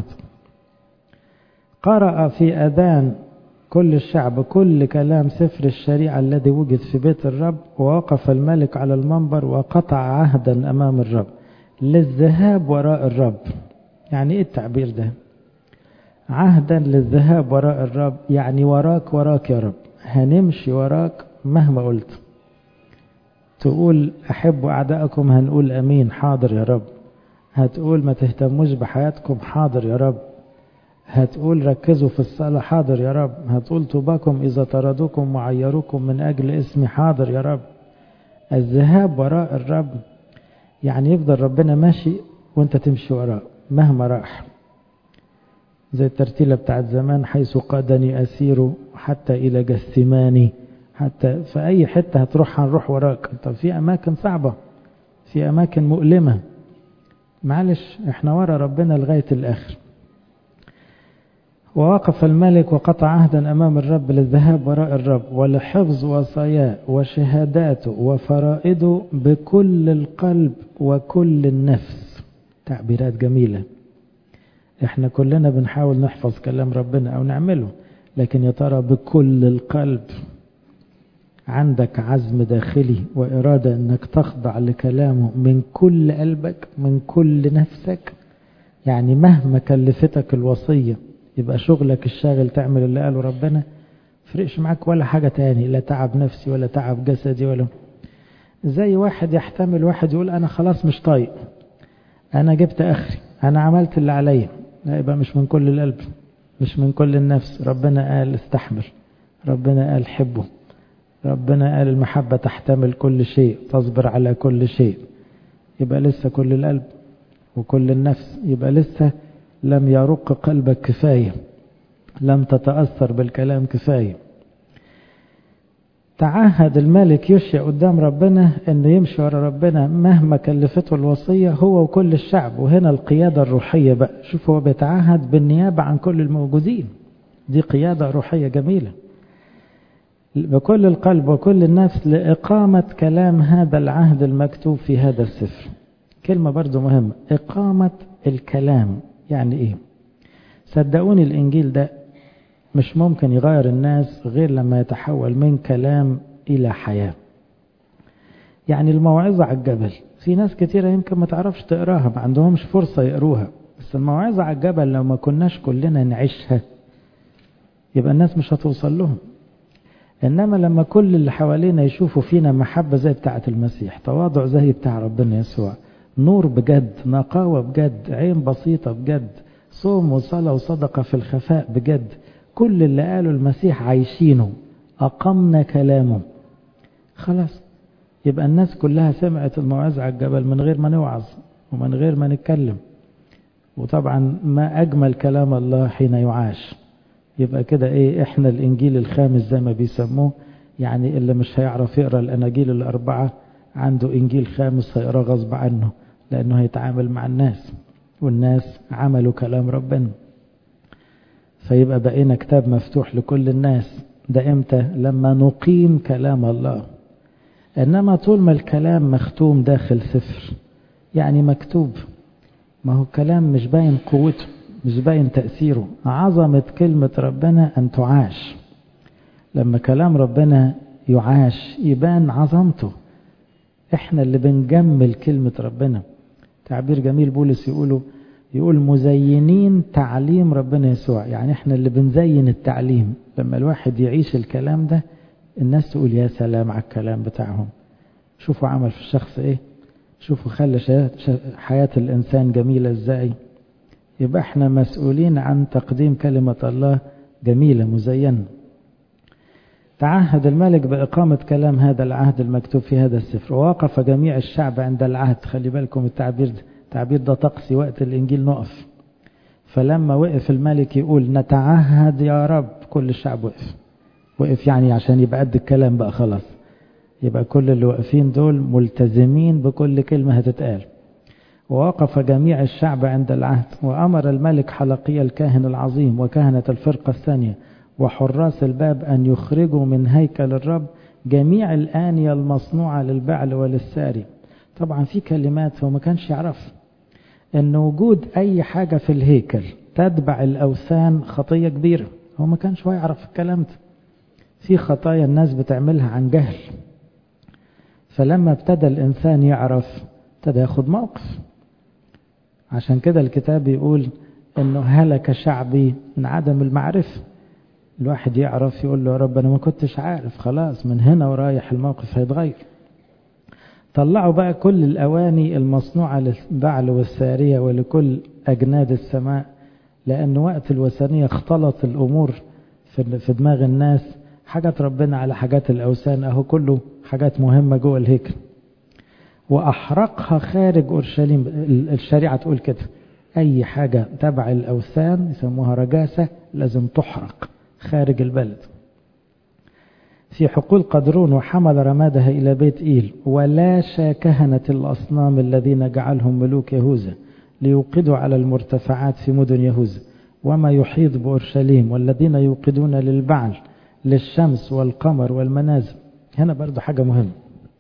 A: قرأ في أذان كل الشعب كل كلام سفر الشريعة الذي وجد في بيت الرب ووقف الملك على المنبر وقطع عهدا أمام الرب للذهاب وراء الرب يعني ايه التعبير ده عهدا للذهاب وراء الرب يعني وراك وراك يا رب هنمشي وراك مهما قلت تقول أحبوا أعدائكم هنقول أمين حاضر يا رب هتقول ما تهتموش بحياتكم حاضر يا رب هتقول ركزوا في الصلاة حاضر يا رب هتقول طوباكم إذا طردوكم وعيروكم من أجل اسمي حاضر يا رب الذهاب وراء الرب يعني يفضل ربنا ماشي وانت تمشي وراه مهما راح زي الترتيلة بتاعت زمان حيث قادني أسير حتى إلى جثماني حتى في أي حتة هتروح هنروح وراك طب في أماكن صعبة في أماكن مؤلمة معلش احنا ورا ربنا لغاية الآخر ووقف الملك وقطع عهدا أمام الرب للذهاب وراء الرب ولحفظ وصاياه وشهاداته وفرائده بكل القلب وكل النفس تعبيرات جميلة احنا كلنا بنحاول نحفظ كلام ربنا أو نعمله لكن يا ترى بكل القلب عندك عزم داخلي وإرادة أنك تخضع لكلامه من كل قلبك من كل نفسك يعني مهما كلفتك الوصية يبقى شغلك الشاغل تعمل اللي قاله ربنا فرقش معاك ولا حاجة تاني لا تعب نفسي ولا تعب جسدي ولا زي واحد يحتمل واحد يقول أنا خلاص مش طايق أنا جبت آخري أنا عملت اللي عليا لا يبقى مش من كل القلب مش من كل النفس ربنا قال استحمل ربنا قال حبه ربنا قال المحبة تحتمل كل شيء تصبر على كل شيء يبقى لسه كل القلب وكل النفس يبقى لسه لم يرق قلبك كفاية لم تتأثر بالكلام كفاية تعهد الملك يشيع قدام ربنا انه يمشي ورا ربنا مهما كلفته الوصية هو وكل الشعب وهنا القيادة الروحية بقى شوف هو بيتعهد بالنيابة عن كل الموجودين دي قيادة روحية جميلة بكل القلب وكل النفس لإقامة كلام هذا العهد المكتوب في هذا السفر كلمة برضو مهمة إقامة الكلام يعني إيه صدقوني الإنجيل ده مش ممكن يغير الناس غير لما يتحول من كلام إلى حياة يعني الموعظة على الجبل في ناس كتيرة يمكن ما تعرفش تقراها ما عندهمش فرصة يقروها بس الموعظة على الجبل لو ما كناش كلنا نعيشها يبقى الناس مش هتوصل لهم إنما لما كل اللي حوالينا يشوفوا فينا محبة زي بتاعة المسيح تواضع زي بتاع ربنا يسوع نور بجد نقاوة بجد عين بسيطة بجد صوم وصلاة وصدقة في الخفاء بجد كل اللي قاله المسيح عايشينه أقمنا كلامه خلاص يبقى الناس كلها سمعت الموعظة على الجبل من غير ما نوعظ ومن غير ما نتكلم وطبعا ما أجمل كلام الله حين يعاش يبقى كده ايه احنا الانجيل الخامس زي ما بيسموه يعني اللي مش هيعرف يقرا الاناجيل الاربعه عنده انجيل خامس هيقراه غصب عنه لانه هيتعامل مع الناس والناس عملوا كلام ربنا فيبقى بقينا كتاب مفتوح لكل الناس ده امتى لما نقيم كلام الله انما طول ما الكلام مختوم داخل سفر يعني مكتوب ما هو كلام مش باين قوته مش باين تأثيره عظمة كلمة ربنا أن تعاش لما كلام ربنا يعاش يبان عظمته احنا اللي بنجمل كلمة ربنا تعبير جميل بولس يقوله يقول مزينين تعليم ربنا يسوع يعني احنا اللي بنزين التعليم لما الواحد يعيش الكلام ده الناس تقول يا سلام على الكلام بتاعهم شوفوا عمل في الشخص ايه شوفوا خلى حياة الإنسان جميلة ازاي يبقى احنا مسؤولين عن تقديم كلمة الله جميلة مزينة تعهد الملك بإقامة كلام هذا العهد المكتوب في هذا السفر ووقف جميع الشعب عند العهد خلي بالكم التعبير ده التعبير ده طقسي وقت الإنجيل نقف فلما وقف الملك يقول نتعهد يا رب كل الشعب وقف وقف يعني عشان يبقى قد الكلام بقى خلاص يبقى كل اللي واقفين دول ملتزمين بكل كلمة هتتقال ووقف جميع الشعب عند العهد وأمر الملك حلقي الكاهن العظيم وكهنة الفرقة الثانية وحراس الباب أن يخرجوا من هيكل الرب جميع الآنية المصنوعة للبعل وللساري طبعا في كلمات هو ما كانش يعرف أن وجود أي حاجة في الهيكل تتبع الأوثان خطية كبيرة هو ما كانش هو يعرف الكلام ده في خطايا الناس بتعملها عن جهل فلما ابتدى الإنسان يعرف ابتدى ياخد موقف عشان كده الكتاب يقول انه هلك شعبي من عدم المعرفة الواحد يعرف يقول له يا رب انا ما كنتش عارف خلاص من هنا ورايح الموقف هيتغير طلعوا بقى كل الاواني المصنوعة للبعل والسارية ولكل اجناد السماء لان وقت الوثنية اختلط الامور في دماغ الناس حاجات ربنا على حاجات الاوثان اهو كله حاجات مهمة جوه الهيكل وأحرقها خارج أورشليم الشريعة تقول كده أي حاجة تبع الأوثان يسموها رجاسة لازم تحرق خارج البلد في حقول قدرون وحمل رمادها إلى بيت إيل ولاشى كهنة الأصنام الذين جعلهم ملوك يهوذا ليوقدوا على المرتفعات في مدن يهوذا وما يحيط بأورشليم والذين يوقدون للبعل للشمس والقمر والمنازل هنا برضو حاجة مهمة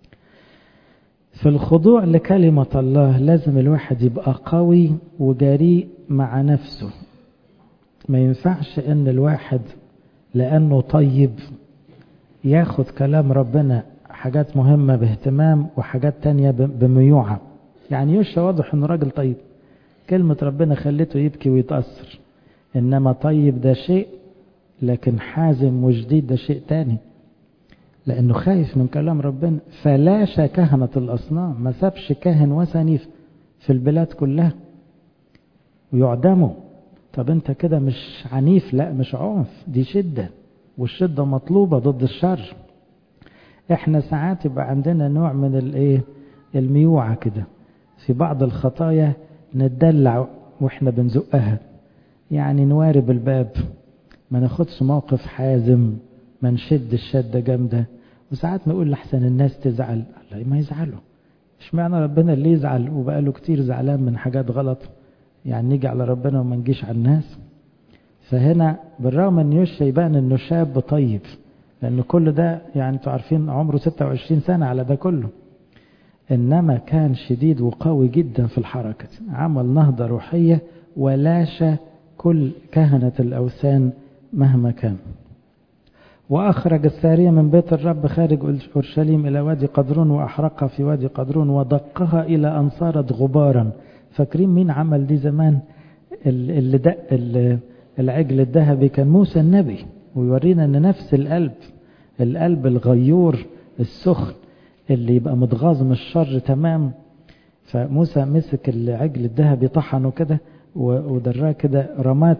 A: في الخضوع لكلمة الله لازم الواحد يبقى قوي وجريء مع نفسه ما ينفعش ان الواحد لانه طيب ياخد كلام ربنا حاجات مهمة باهتمام وحاجات تانية بميوعة يعني يوشا واضح انه راجل طيب كلمة ربنا خلته يبكي ويتأثر انما طيب ده شيء لكن حازم وجديد ده شيء تاني لأنه خايف من كلام ربنا فلاشى كهنة الأصنام ما سابش كاهن وثني في البلاد كلها ويعدموا طب انت كده مش عنيف لا مش عنف دي شدة والشدة مطلوبة ضد الشر احنا ساعات يبقى عندنا نوع من الايه الميوعة كده في بعض الخطايا نتدلع واحنا بنزقها يعني نوارب الباب ما ناخدش موقف حازم ما نشد الشدة جامدة وساعات نقول لحسن الناس تزعل لا ما يزعلوا مش معنى ربنا اللي يزعل وبقاله كتير زعلان من حاجات غلط يعني نيجي على ربنا وما نجيش على الناس فهنا بالرغم ان يوشا يبان انه شاب طيب لان كل ده يعني انتوا عارفين عمره 26 سنة على ده كله انما كان شديد وقوي جدا في الحركة عمل نهضة روحية ولاشى كل كهنة الاوثان مهما كان وأخرج السارية من بيت الرب خارج أورشليم إلى وادي قدرون وأحرقها في وادي قدرون ودقها إلى أن صارت غبارا فاكرين مين عمل دي زمان اللي دق العجل الذهبي كان موسى النبي ويورينا أن نفس القلب القلب الغيور السخن اللي يبقى متغاظ من الشر تمام فموسى مسك العجل الذهبي طحنه كده ودراه كده رمات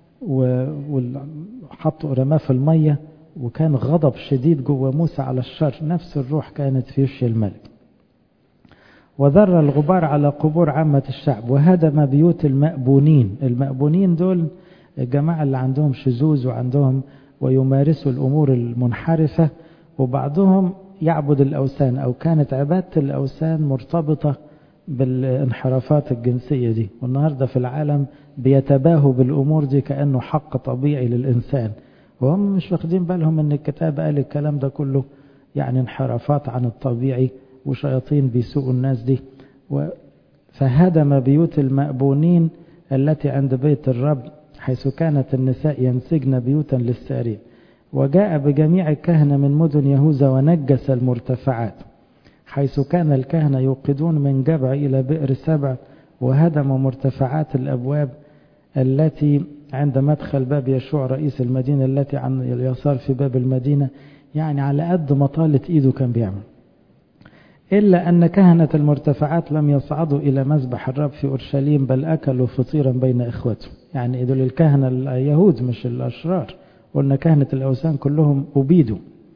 A: وحطه رماه في الميه وكان غضب شديد جوه موسى على الشر نفس الروح كانت في وش الملك وذر الغبار على قبور عامة الشعب وهدم بيوت المأبونين المأبونين دول الجماعة اللي عندهم شذوذ وعندهم ويمارسوا الأمور المنحرفة وبعضهم يعبد الأوثان أو كانت عبادة الأوثان مرتبطة بالانحرافات الجنسية دي والنهاردة في العالم بيتباهوا بالأمور دي كأنه حق طبيعي للإنسان وهم مش واخدين بالهم ان الكتاب قال الكلام ده كله يعني انحرافات عن الطبيعي وشياطين بيسوقوا الناس دي فهدم بيوت المأبونين التي عند بيت الرب حيث كانت النساء ينسجن بيوتا للسارين وجاء بجميع الكهنة من مدن يهوذا ونجس المرتفعات حيث كان الكهنة يوقدون من جبع إلى بئر سبع وهدم مرتفعات الأبواب التي عند مدخل باب يشوع رئيس المدينة التي عن اليسار في باب المدينة يعني على قد ما طالت إيده كان بيعمل إلا أن كهنة المرتفعات لم يصعدوا إلى مذبح الرب في أورشليم بل أكلوا فطيرا بين إخوتهم يعني دول الكهنة اليهود مش الأشرار قلنا كهنة الأوثان كلهم أبيدوا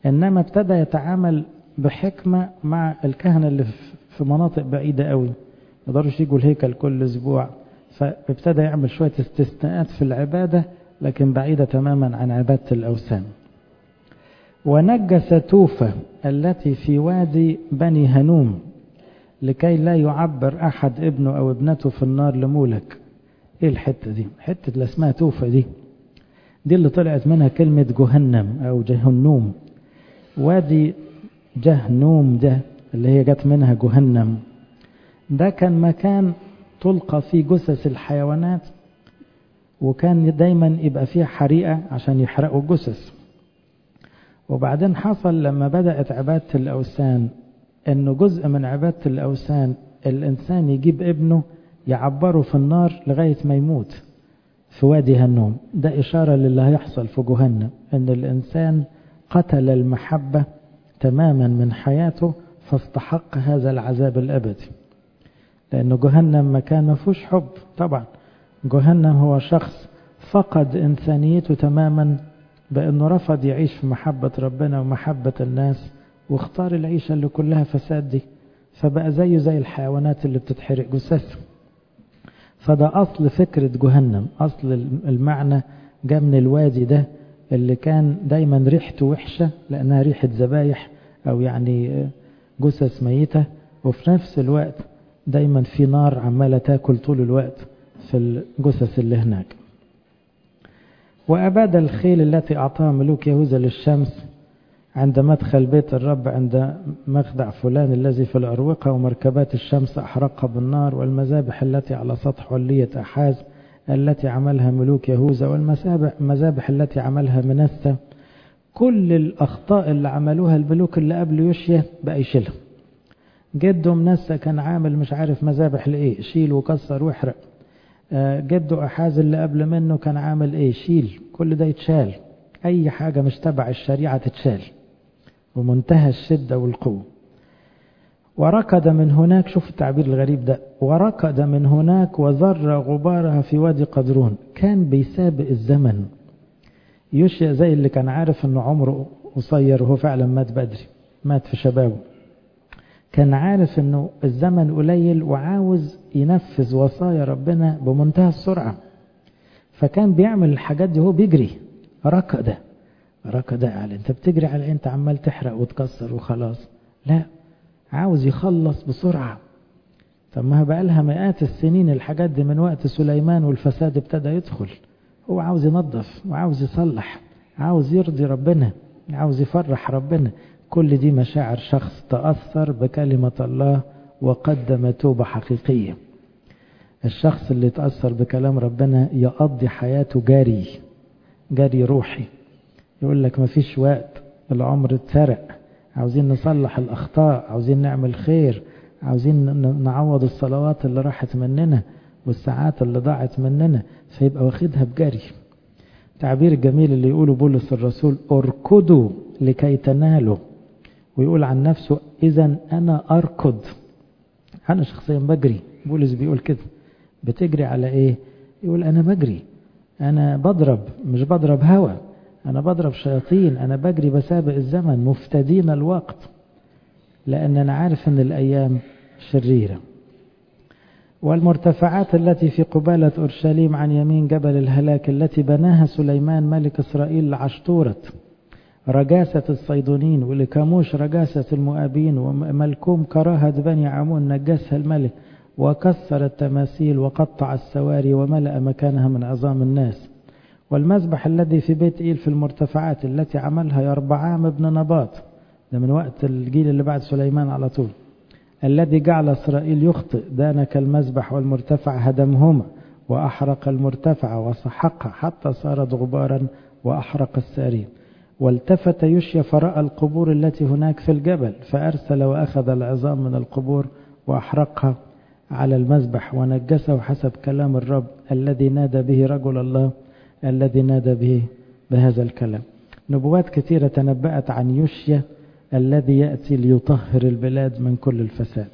A: إنما ابتدى يتعامل بحكمة مع الكهنة اللي في مناطق بعيدة قوي يقدروش يجوا الهيكل كل أسبوع فابتدى يعمل شوية استثناءات في العبادة لكن بعيدة تماما عن عبادة الأوثان ونجس توفة التي في وادي بني هنوم لكي لا يعبر أحد ابنه أو ابنته في النار لمولك إيه الحتة دي حتة اللي اسمها توفة دي دي اللي طلعت منها كلمة جهنم أو جهنوم وادي جهنوم ده اللي هي جت منها جهنم ده كان مكان تلقى فيه جثث الحيوانات وكان دايما يبقى فيه حريقة عشان يحرقوا الجثث وبعدين حصل لما بدأت عبادة الأوثان أنه جزء من عبادة الأوثان الإنسان يجيب ابنه يعبره في النار لغاية ما يموت في وادي هنوم ده إشارة للي هيحصل في جهنم أن الإنسان قتل المحبة تماما من حياته فاستحق هذا العذاب الأبدي لأن جهنم مكان ما فيهوش حب طبعا جهنم هو شخص فقد إنسانيته تماما بأنه رفض يعيش في محبة ربنا ومحبة الناس واختار العيشة اللي كلها فساد دي فبقى زيه زي الحيوانات اللي بتتحرق جثث فده أصل فكرة جهنم أصل المعنى جاء من الوادي ده اللي كان دايما ريحته وحشة لأنها ريحة ذبايح أو يعني جثث ميتة وفي نفس الوقت دايما في نار عمالة تاكل طول الوقت في الجثث اللي هناك وأباد الخيل التي أعطاها ملوك يهوذا للشمس عند مدخل بيت الرب عند مخدع فلان الذي في الأروقة ومركبات الشمس أحرقها بالنار والمذابح التي على سطح علية أحاز التي عملها ملوك يهوذا والمذابح التي عملها منسى كل الأخطاء اللي عملوها الملوك اللي قبل يوشيا بقى يشيلها جده منسى كان عامل مش عارف مذابح لإيه شيل وكسر واحرق جده أحاز اللي قبل منه كان عامل إيه شيل كل ده يتشال أي حاجة مش تبع الشريعة تتشال ومنتهى الشدة والقوة وركض من هناك شوف التعبير الغريب ده وركض من هناك وذر غبارها في وادي قدرون كان بيسابق الزمن يوشيا زي اللي كان عارف انه عمره قصير وهو فعلا مات بدري مات في شبابه كان عارف انه الزمن قليل وعاوز ينفذ وصايا ربنا بمنتهى السرعة فكان بيعمل الحاجات دي هو بيجري ركض ركض على انت بتجري على انت عمال تحرق وتكسر وخلاص لا عاوز يخلص بسرعة طب ما بقى لها مئات السنين الحاجات دي من وقت سليمان والفساد ابتدى يدخل هو عاوز ينظف وعاوز يصلح عاوز يرضي ربنا عاوز يفرح ربنا كل دي مشاعر شخص تأثر بكلمة الله وقدم توبة حقيقية الشخص اللي تأثر بكلام ربنا يقضي حياته جاري جري روحي يقول لك مفيش وقت العمر اتسرق عاوزين نصلح الأخطاء عاوزين نعمل خير عاوزين نعوض الصلوات اللي راحت مننا والساعات اللي ضاعت مننا فيبقى واخدها بجري تعبير الجميل اللي يقوله بولس الرسول اركضوا لكي تنالوا ويقول عن نفسه إذا أنا أركض أنا شخصيا بجري بولس بيقول كده بتجري على إيه يقول أنا بجري أنا بضرب مش بضرب هوا أنا بضرب شياطين أنا بجري بسابق الزمن مفتدين الوقت لأن أنا عارف أن الأيام شريرة والمرتفعات التي في قبالة أورشليم عن يمين جبل الهلاك التي بناها سليمان ملك إسرائيل لعشتورة رجاسة الصيدونين ولكاموش رجاسة المؤابين وملكوم كراهة بني عمون نجسها الملك وكسر التماثيل وقطع السواري وملأ مكانها من عظام الناس والمذبح الذي في بيت إيل في المرتفعات التي عملها يربعام ابن نباط ده من وقت الجيل اللي بعد سليمان على طول الذي جعل إسرائيل يخطئ دانك المذبح والمرتفع هدمهما وأحرق المرتفع وسحقها حتى صارت غبارا وأحرق السارين والتفت يشيا فرأى القبور التي هناك في الجبل فأرسل وأخذ العظام من القبور وأحرقها على المذبح ونجسه حسب كلام الرب الذي نادى به رجل الله الذي نادى به بهذا الكلام نبوات كثيرة تنبأت عن يشيا الذي يأتي ليطهر البلاد من كل الفساد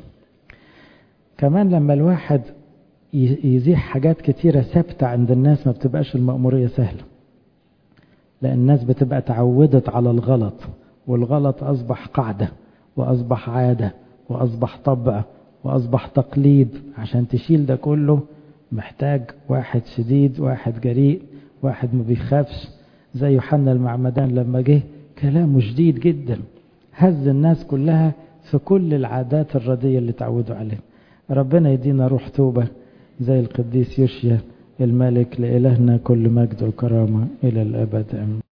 A: كمان لما الواحد يزيح حاجات كثيرة ثابتة عند الناس ما بتبقاش المأمورية سهلة لأن الناس بتبقى تعودت على الغلط والغلط أصبح قاعدة وأصبح عادة وأصبح طبع وأصبح تقليد عشان تشيل ده كله محتاج واحد شديد واحد جريء واحد ما بيخافش زي يوحنا المعمدان لما جه كلامه شديد جدا هز الناس كلها في كل العادات الردية اللي تعودوا عليها ربنا يدينا روح توبة زي القديس يوشيا الملك لإلهنا كل مجد وكرامة إلى الأبد أمين